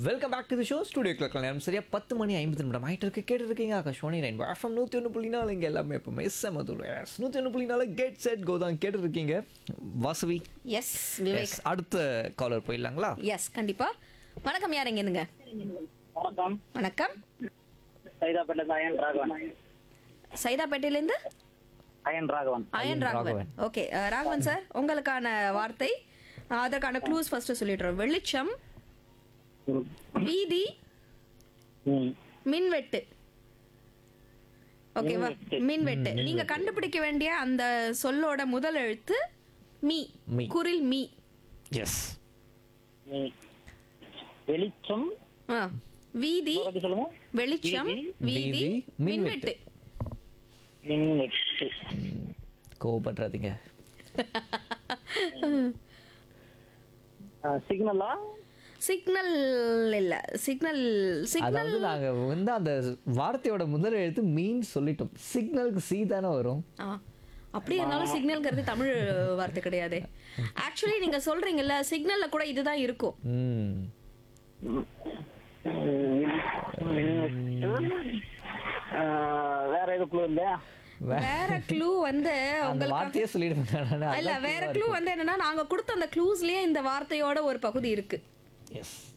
Welcome back to the show studio clock நேரம் சரியா பத்து மணி ஐம்பது நிமிடம் ஆகிட்டு இருக்கு கேட்டு இருக்கீங்க ஆகாஷ்வாணி நைன் எஃப்எம் நூற்றி ஒன்று புள்ளி நாலு இங்கே எல்லாமே எப்போ செம்ம எஸ் நூற்றி ஒன்று புள்ளி நாலு கெட் செட் கோதான் கேட்டு இருக்கீங்க வாசவி எஸ் விவேக் எஸ் அடுத்த காலர் போயிடலாங்களா எஸ் கண்டிப்பா வணக்கம் யார் எங்க இருந்துங்க வணக்கம் வணக்கம் சைதாப்பேட்டை அயன் ராகவன் சைதாப்பேட்டையிலேருந்து அயன் ராகவன் அயன் ராகவன் ராகவன். ஓகே ராகவன் சார் உங்களுக்கான வார்த்தை அஹ், அதற்கான க்ளூஸ் ஃபர்ஸ்ட் சொல்லிடுறோம் வெளிச்சம் ம். வீதி ம். மின்வெட்டு ஓகேவா மின்வெட்டு. மின்வெட்டு நீங்க கண்டுபிடிக்க வேண்டிய அந்த சொல்லோட முதல் எழுத்து மீ மீ. குரில் மீ எஸ் ம். வெளிச்சம் ஆ. வீதி எப்படி சொல்லுங்க வெளிச்சம் வீதி வீதி, மின்வெட்டு மின்வெட்டு கோவப்படுறாதீங்க சிக்னலா சிக்னல் இல்ல சிக்னல் சிக்னல் அதாவது நாங்க வந்து அந்த வார்த்தையோட முதல் எழுத்து மீன் சொல்லிட்டோம் சிக்னலுக்கு சி தானே வரும் ஆ அப்படி இருந்தாலும் சிக்னல்ங்கிறது தமிழ் வார்த்தை கிடையாது ஆக்சுவலி நீங்க சொல்றீங்கல்ல சிக்னல்ல கூட இதுதான் இருக்கும் ம் மின்வெட்டு ஆ, வேற எது குழு இல்லையா வேற க்ளூ வந்து அந்த உங்களுக்கு வார்த்தையே சொல்லிடுவேன் இல்ல வேற க்ளூ வந்து என்னன்னா நாங்க கொடுத்த அந்த க்ளூஸ்லயே இந்த வார்த்தையோட ஒரு பகுதி இருக்கு எஸ்